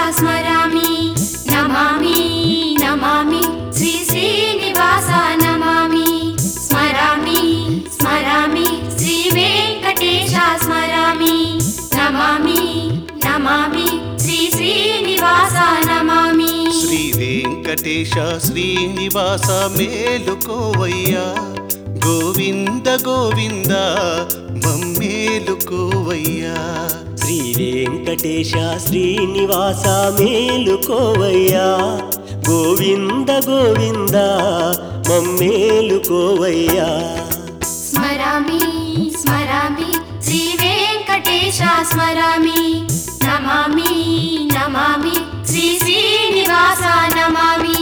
స్మరామి నమామి నమామి శ్రీ శ్రీనివాస నమామి స్మరామి స్మరామి శ్రీ వెంకటేశ స్మరామి నమామి నమామి శ్రీ శ్రీనివాస నమామి శ్రీ వెంకటేశ శ్రీనివాస మేలుకోవయ్యా గోవింద గోవింద మమ్మేలుకోవయ్యా శ్రీ వెంకటేశ శ్రీనివాస మేలుకోవయ్యా గోవింద గోవింద మమ్మేలుకోవయ్యా స్మరామి స్మరామి శ్రీ వెంకటేశ స్మరామి నమామి నమామి శ్రీ శ్రీనివాస నమామి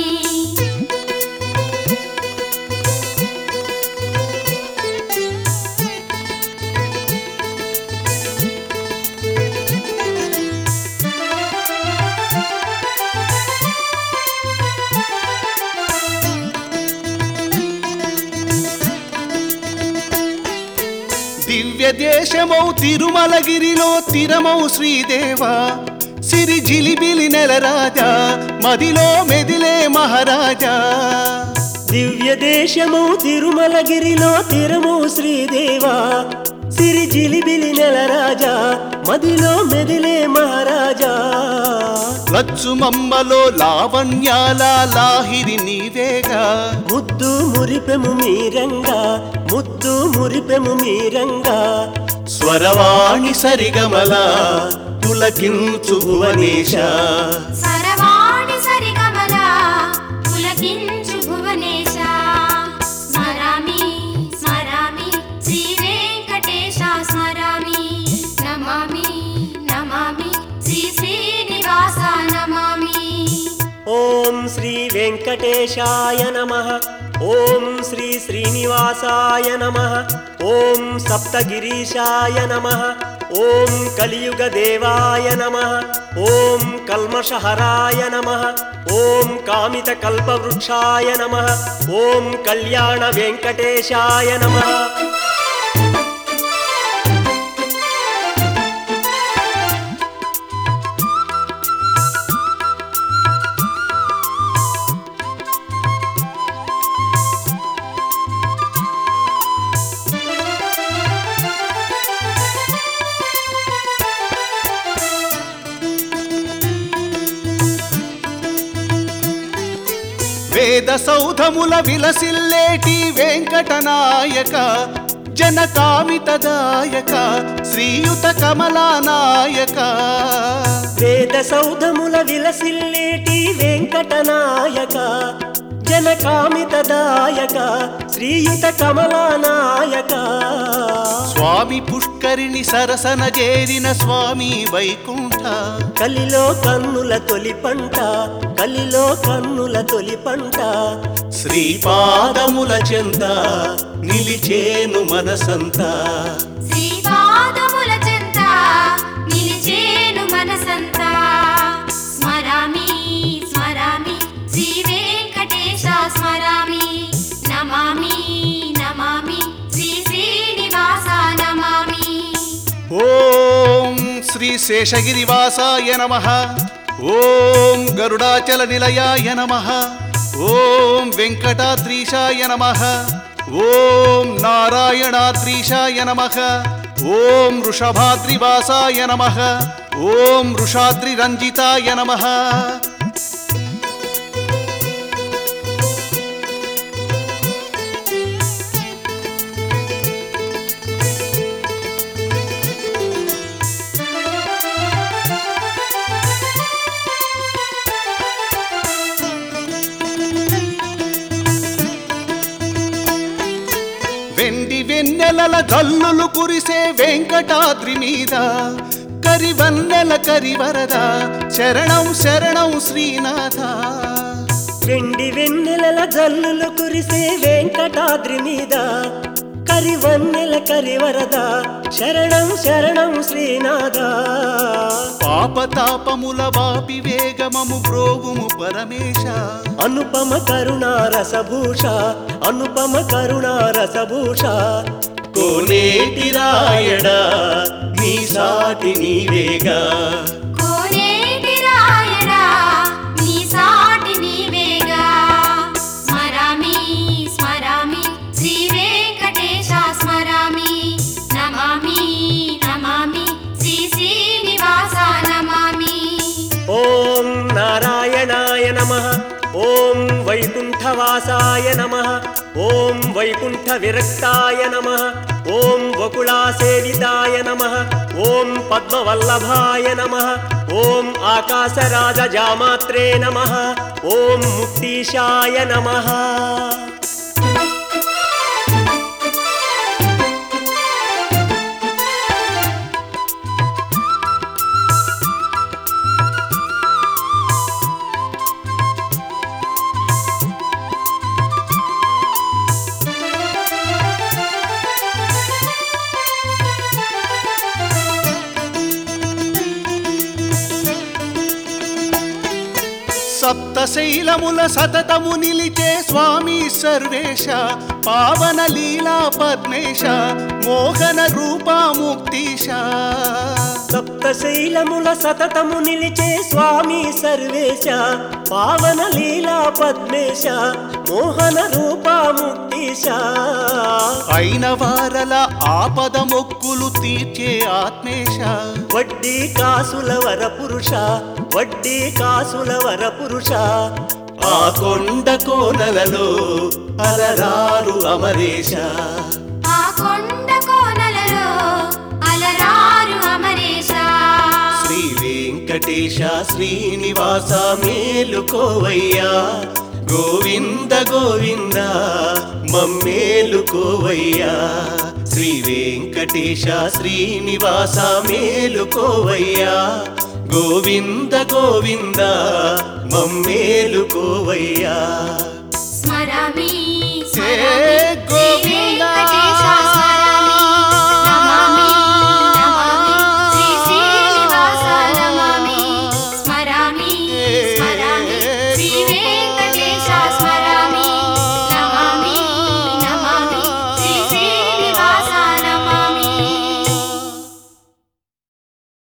దివ్య దేశమౌ తిరుమలగిరిలో తిరమౌ శ్రీదేవా సిరి జిలిబిలి నెలరాజా మదిలో మెదిలే మహారాజా దివ్య దేశము తిరుమలగిరిలో తిరుము శ్రీదేవా సిరి జిలిబిలి నెలరాజా మదిలో మెదిలే మహారాజా లచ్చుమమ్మలో లావణ్యాల లాహిరి నీవేగా ముద్దు మురిపెము మీరంగా ముద్దు మురిపెము మీరంగా స్వరవాణి సరిగమల పులకించు భువనేశ సరవాణి సరిగమల పులకించు భువనేశ స్మరామి స్మరామి శ్రీ వెంకటేశ స్మరామి నమామి నమామి శ్రీ శ్రీనివాస నమామి ఓం శ్రీ వెంకటేశాయ నమ ఓం శ్రీ శ్రీనివాసాయ నమ ఓం సప్తగిరీశాయ నమ ఓం కలియుగ దేవాయ నమ ఓం కల్మషహరాయ నమ ఓం కామిత కల్పవృక్షాయ నమ ఓం కళ్యాణ వెంకటేశాయ నమ వేద సౌధముల విలసిల్లేటి వెంకటనాయక జనకామితదాయక శ్రీయుత కమలానాయక వేద సౌధముల విలసిల్లేటి వెంకటనాయక జనకామితదాయక శ్రీయుత కమలానాయక స్వామి పుష్కరిణి సరసన చేరిన స్వామి వైకుంఠ కలిలో కన్నుల తొలి పంట కలిలో కన్నుల తొలి పంట శ్రీపాదముల చెంత నిలిచేను మనసంతా శ్రీపాదముల చెంత నిలిచేను మనసంతా స్మరామి స్మరామి శ్రీ వెంకటేశ స్మరామి నమామి నమామి శ్రీ శ్రీనివాస నమామి ఓం శ్రీ శేషగిరివాసాయ నమ ఓం గరుడాచల నిలయాయ నమ ఓం వెంకటాద్రీశాయ నమ ఓం నారాయణాద్రీశాయ నమ ఓం వృషభాద్రివాసాయ నమ ఓం వృషాద్రిరంజితాయ నమ వెండి వెన్నెలల జల్లులు కురిసే వెంకటాద్రి మీద కరివన్నెల కరివరద శరణం శరణం శ్రీనాథ వెండి వెన్నెలల జల్లులు కురిసే వెంకటాద్రి మీద కరివన్నెల కరివరద శరణం శరణం శ్రీనాథ పాపతాపముల వాపి వేగమము బ్రోగుము పరమేశ అనుపమ కరుణారసభూష అనుపమ కరుణారసభూష కోనేటి రాయడా నీ సాటి నీవేగా కోనేటి రాయడా ఓం వైకుంఠవాసాయ నమ ఓం వైకుంఠ విరక్తాయ నమ ఓం వకుళాసేవితాయ నమ ఓం పద్మవల్లభాయ నమ ఓం ఆకాశరాజజామాత్రే నమ ఓం ముక్తీశాయ నమ సప్తశైలముల సతతము నిలిచే స్వామి సర్వేశ పావన లీలా పద్మేశ మోహన రూపా ముక్తీశ సప్తశైలముల సతతము నిలిచే స్వామి సర్వేశ పావన లీలా పద్మేశ మోహన రూపా ముక్తీశ అయిన వారల ఆపద మొక్కులు తీర్చే ఆత్మేశ వడ్డీ కాసుల వర పురుష వడ్డీ కాసుల వర పురుష ఆ కొండ కోనలలో అలరారు అమరేశ ఆ కొండ కోనలలో అలరారు అమరేశ శ్రీ వెంకటేశ శ్రీనివాస మేలుకోవయ్యా గోవింద గోవింద మమ్మేలుకోవయ్యా శ్రీ వెంకటేశ శ్రీనివాస మేలుకోవయ్యా గోవింద గోవింద మమ్మేలుకోవయ్యా స్మరామి హే స్మరామి గోవింద